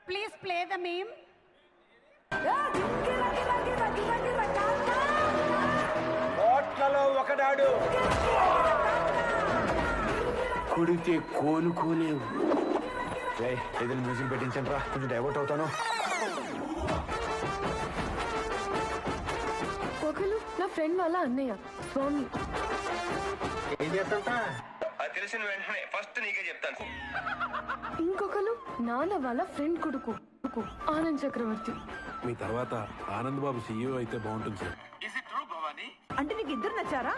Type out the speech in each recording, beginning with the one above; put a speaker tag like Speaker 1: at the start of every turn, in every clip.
Speaker 1: Please play the meme
Speaker 2: కోట్లలో ఒకడాడు కుడితే కోలుకోలేవు రే ఏదైనా మ్యూజిక్ పెట్టించండి రా కొంచెం డైవర్ట్ అవుతాను
Speaker 3: ఒకరు నా ఫ్రెండ్ వాళ్ళ అన్నయ్య స్వామి
Speaker 2: ఏం చేస్తా
Speaker 4: అది తెలిసిన వెంటనే ఫస్ట్ నీకే చెప్తాను
Speaker 3: ఇంకొకరు నాన్న వాళ్ళ ఫ్రెండ్ కొడుకు కొడుకు ఆనంద్ చక్రవర్తి
Speaker 5: మీ తర్వాత ఆనంద్ బాబు సీఈఓ అయితే బాగుంటుంది sir
Speaker 4: is it true Bhavani
Speaker 6: అంటే నీకు ఇద్దరు నచ్చారా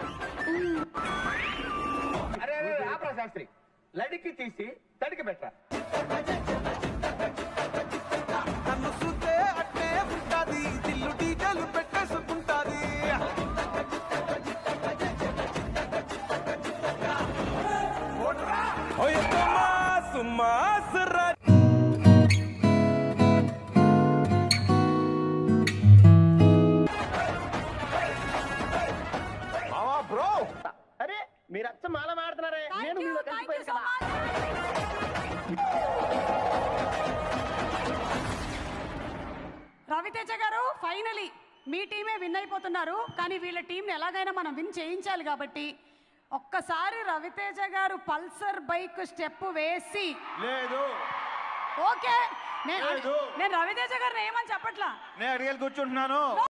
Speaker 2: అరే అరే ఆపరా శాస్త్రి లడికి తీసి తడికి పెట్టరా
Speaker 7: నన్ను చూస్తే అట్టే ఉంటాది దిల్లు డీజేలు పెట్టేసుకుంటాది
Speaker 2: మావా బ్రో అరే మీరు అచ్చ మాల మాడుతున్నారే నేను మీలో కలిసిపోయాను కదా
Speaker 1: రవితేజ గారు ఫైనలీ మీ టీమే విన్ అయిపోతున్నారు కానీ వీళ్ళ టీంని ఎలాగైనా మనం విన్ చేయించాలి కాబట్టి ఒక్కసారి రవితేజ గారు పల్సర్ బైక్ స్టెప్ వేసి
Speaker 2: లేదు
Speaker 1: ఓకే నేను
Speaker 2: లేదు.
Speaker 1: నేను రవితేజ గారిని ఏమని చెప్పట్లా
Speaker 2: నేను అడిగేది కూర్చుంటున్నాను